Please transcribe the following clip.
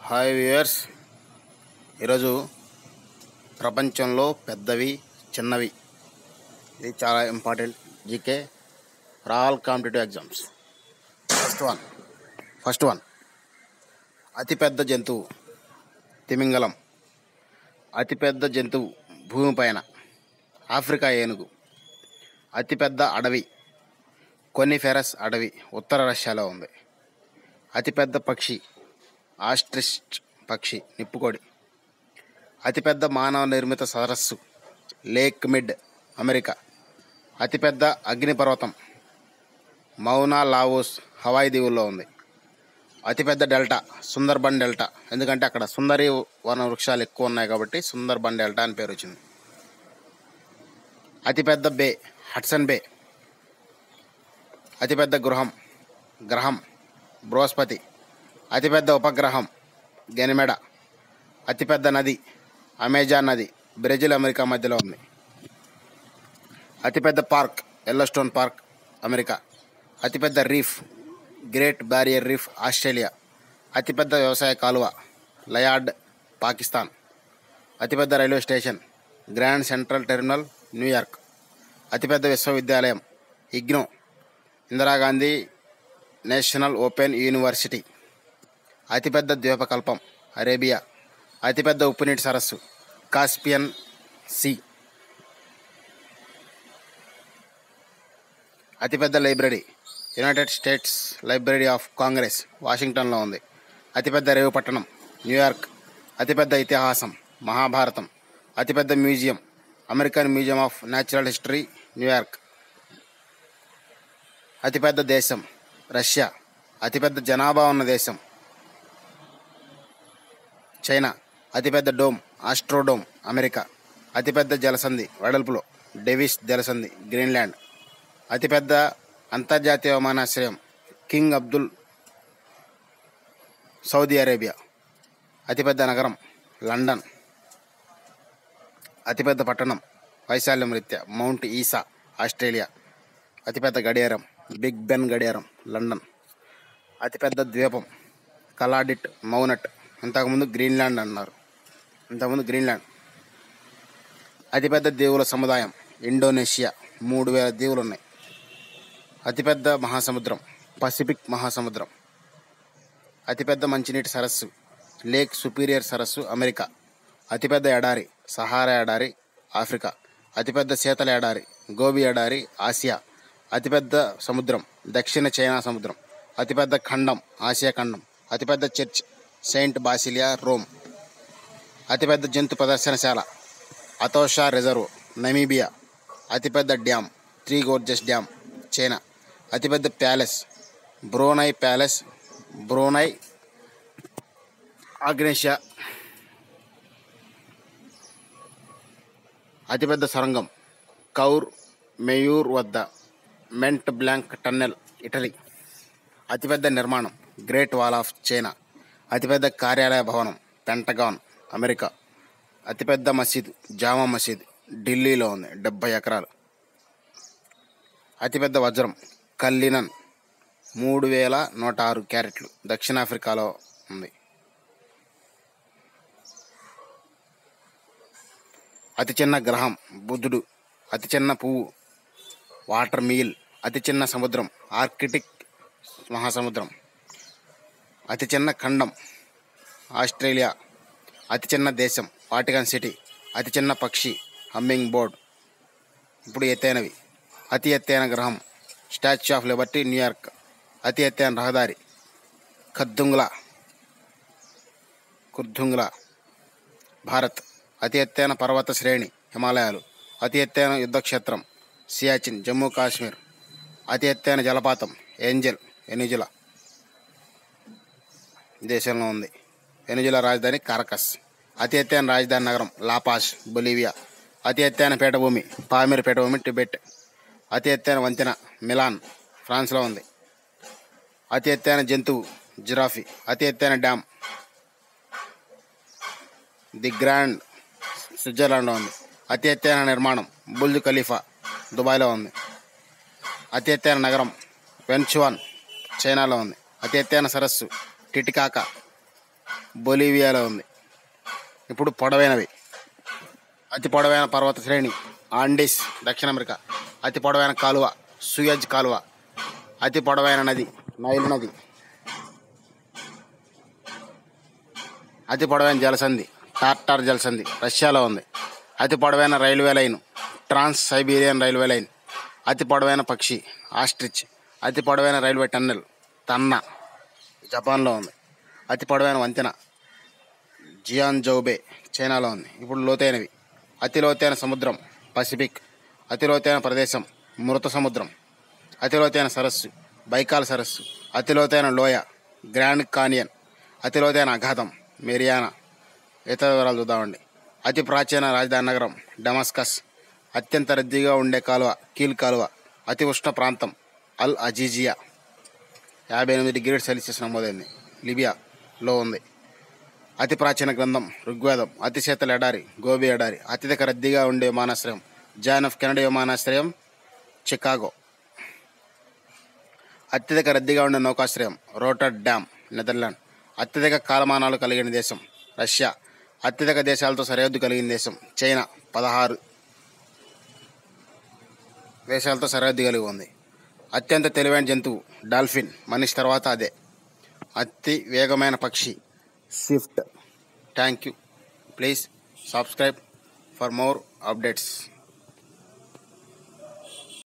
hi viewers ఈరోజు ప్రపంచంలో పెద్దవి చిన్నవి ఇది చాలా important GK for all competitive exams first one first one అతిపెద్ద జంతువు తిమింగలం అతిపెద్ద జంతువు భూమిపైన ఆఫ్రికా ఏనుగు అతిపెద్ద అడవి కొనిఫెరస్ అడవి ఉత్తర రష్యాలో ఉంది అతిపెద్ద పక్షి ఆస్ట్రిస్ట్ పక్షి నిప్పుకోడి అతిపెద్ద మానవ నిర్మిత సరస్సు లేక్ మిడ్ అమెరికా అతిపెద్ద అగ్నిపర్వతం మౌనా లావోస్ హవాయి దీవుల్లో ఉంది అతిపెద్ద డెల్టా సుందర్బన్ డెల్టా ఎందుకంటే అక్కడ సుందరి వన వృక్షాలు ఎక్కువ ఉన్నాయి కాబట్టి సుందర్బన్ డెల్టా అని పేరు వచ్చింది అతిపెద్ద బే హడ్సన్ బే అతిపెద్ద గృహం గ్రహం బృహస్పతి అతిపెద్ద ఉపగ్రహం గెనిమెడ అతిపెద్ద నది అమెజాన్ నది బ్రెజిల్ అమెరికా మధ్యలో ఉంది అతిపెద్ద పార్క్ ఎల్లోస్టోన్ పార్క్ అమెరికా అతిపెద్ద reef great barrier reef Australia అతిపెద్ద వ్యవసాయ కాలువ లయార్డ్ పాకిస్తాన్ అతిపెద్ద railway station grand central terminal New York అతిపెద్ద విశ్వవిద్యాలయం IGNOU Indira Gandhi national open university అతిపెద్ద ద్వీపకల్పం అరేబియా అతిపెద్ద ఉప్పునీటి సరస్సు కాస్పియన్ సీ అతిపెద్ద library United states library of Congress వాషింగ్టన్లో ఉంది అతిపెద్ద రేవు పట్టణం న్యూయార్క్ అతిపెద్ద ఇతిహాసం మహాభారతం అతిపెద్ద museum American Museum of Natural History New York అతిపెద్ద దేశం రష్యా అతిపెద్ద జనాభా ఉన్న దేశం చైనా అతిపెద్ద డోమ్ ఆస్ట్రోడోమ్ అమెరికా అతిపెద్ద జలసంధి వెడల్పులో డెవిస్ జలసంధి గ్రీన్లాండ్ అతిపెద్ద అంతర్జాతీయ విమానాశ్రయం కింగ్ అబ్దుల్ సౌదీ అరేబియా అతిపెద్ద నగరం లండన్ అతిపెద్ద పట్టణం వైశాల్యం రీత్యా మౌంట్ ఈసా ఆస్ట్రేలియా అతిపెద్ద గడియారం బిగ్ బెన్ గడియారం లండన్ అతిపెద్ద ద్వీపం కలాడిట్ మౌనట్ ఇంతకుముందు గ్రీన్లాండ్ అన్నారు ఇంతకుముందు గ్రీన్లాండ్ అతిపెద్ద దీవుల సముదాయం ఇండోనేషియా మూడు వేల దీవులు ఉన్నాయి అతిపెద్ద మహాసముద్రం పసిఫిక్ మహాసముద్రం అతిపెద్ద మంచినీటి సరస్సు లేక్ సుపీరియర్ సరస్సు అమెరికా అతిపెద్ద ఎడారి సహారా ఎడారి ఆఫ్రికా అతిపెద్ద శీతల ఎడారి గోబి ఎడారి ఆసియా అతిపెద్ద సముద్రం దక్షిణ చైనా సముద్రం అతిపెద్ద ఖండం ఆసియా ఖండం అతిపెద్ద చర్చ్ సెయింట్ బాసిలియా రోమ్ అతిపెద్ద జంతు ప్రదర్శనశాల అతోషా రిజర్వ్ నమీబియా అతిపెద్ద dam Three Gorges dam China అతిపెద్ద ప్యాలెస్ బ్రోనై ప్యాలెస్ బ్రోనై ఆగ్నేషియా అతిపెద్ద సొరంగం కౌర్ మెయూర్ వద్ద మెంట్ బ్లాంక్ టన్నెల్ ఇటలీ అతిపెద్ద నిర్మాణం గ్రేట్ వాల్ ఆఫ్ చైనా అతిపెద్ద కార్యాలయ భవనం పెంటగాన్ అమెరికా అతిపెద్ద మసీదు జామా మసీద్ ఢిల్లీలో ఉంది డెబ్బై ఎకరాలు అతిపెద్ద వజ్రం కల్లినన్ మూడు వేల నూట ఆరు క్యారెట్లు దక్షిణాఫ్రికాలో ఉంది అతి చిన్న గ్రహం బుధుడు అతి చిన్న పువ్వు వాటర్ మీల్ అతి చిన్న సముద్రం ఆర్కిటిక్ మహాసముద్రం అతి చిన్న ఖండం ఆస్ట్రేలియా అతి చిన్న దేశం వాటికన్ సిటీ అతి చిన్న పక్షి హమ్మింగ్ బోర్డ్ ఇప్పుడు ఎత్తైనవి అతి ఎత్తైన గ్రహం స్టాచ్యూ ఆఫ్ లిబర్టీ న్యూయార్క్ అతి ఎత్తైన రహదారి ఖద్దుంగ్లా కుర్దుంగ్లా భారత్ అతి ఎత్తైన పర్వత శ్రేణి హిమాలయాలు అతి ఎత్తైన యుద్ధక్షేత్రం సియాచిన్ జమ్మూ కాశ్మీర్ అతి ఎత్తైన జలపాతం ఏంజల్ వెనిజులా దేశంలో ఉంది వెనిజులా రాజధాని కారకస్ అతి ఎత్తైన రాజధాని నగరం లాపాస్ బొలీవియా అతి ఎత్తైన పీఠభూమి పామిర్ పీఠభూమి టిబెట్ అతి ఎత్తైన వంతెన మిలాన్ ఫ్రాన్స్లో ఉంది అతి ఎత్తైన జంతువు జిరాఫీ అతి ఎత్తైన డ్యామ్ ది గ్రాండ్ స్విట్జర్లాండ్లో ఉంది అతి ఎత్తైన నిర్మాణం బుల్జ్ ఖలీఫా దుబాయ్లో ఉంది అతి ఎత్తైన నగరం వెన్చువాన్ చైనాలో ఉంది అతి ఎత్తైన సరస్సు టిటికాకా బొలీవియాలో ఉంది ఇప్పుడు పొడవైనవి అతి పొడవైన పర్వత శ్రేణి ఆండీస్ దక్షిణ అమెరికా అతి పొడవైన కాలువ సుయజ్ కాలువ అతి పొడవైన నది నైల్ నది అతి పొడవైన జలసంధి టార్టార్ జలసంధి రష్యాలో ఉంది అతి పొడవైన railway line Trans Siberian railway line అతి పొడవైన పక్షి ఆస్ట్రిచ్ అతి పొడవైన రైల్వే టన్నెల్ తన్నా జపాన్లో ఉంది అతి పొడవైన వంతెన జియాన్ జౌబే చైనాలో ఉంది ఇప్పుడు లోతైనవి అతి లోతైన సముద్రం పసిఫిక్ అతి లోతైన ప్రదేశం మృత సముద్రం అతి లోతైన సరస్సు బైకాల్ సరస్సు అతి లోతైన లోయ గ్రాండ్ కానియన్ అతి లోతైన అఘాతం మెరియానా ఇతర వివరాలు చూద్దామండి అతి ప్రాచీన రాజధాని నగరం డమాస్కస్ అత్యంత రద్దీగా ఉండే కాలువ కీల్ కాలువ అతి ఉష్ణ ప్రాంతం అల్ అజీజియా యాభై ఎనిమిది డిగ్రీ సెల్సియస్ నమోదైంది లిబియాలో ఉంది అతి ప్రాచీన గ్రంథం ఋగ్వేదం అతి శీతల ఎడారి గోబీ ఎడారి అత్యధిక రద్దీగా ఉండే విమానాశ్రయం జాన్ ఆఫ్ కెనడీ విమానాశ్రయం చికాగో అత్యధిక రద్దీగా ఉండే నౌకాశ్రయం రోటర్ డ్యామ్ నెదర్లాండ్ అత్యధిక కాలమానాలు కలిగిన దేశం రష్యా అత్యధిక దేశాలతో సరిహద్దు కలిగిన దేశం చైనా పదహారు దేశాలతో సరిహద్దు కలిగి ఉంది అత్యంత తెలివైన జంతువు డాల్ఫిన్ మనిషి తర్వాత అదే అతి వేగమైన పక్షి swift thank you please subscribe for more updates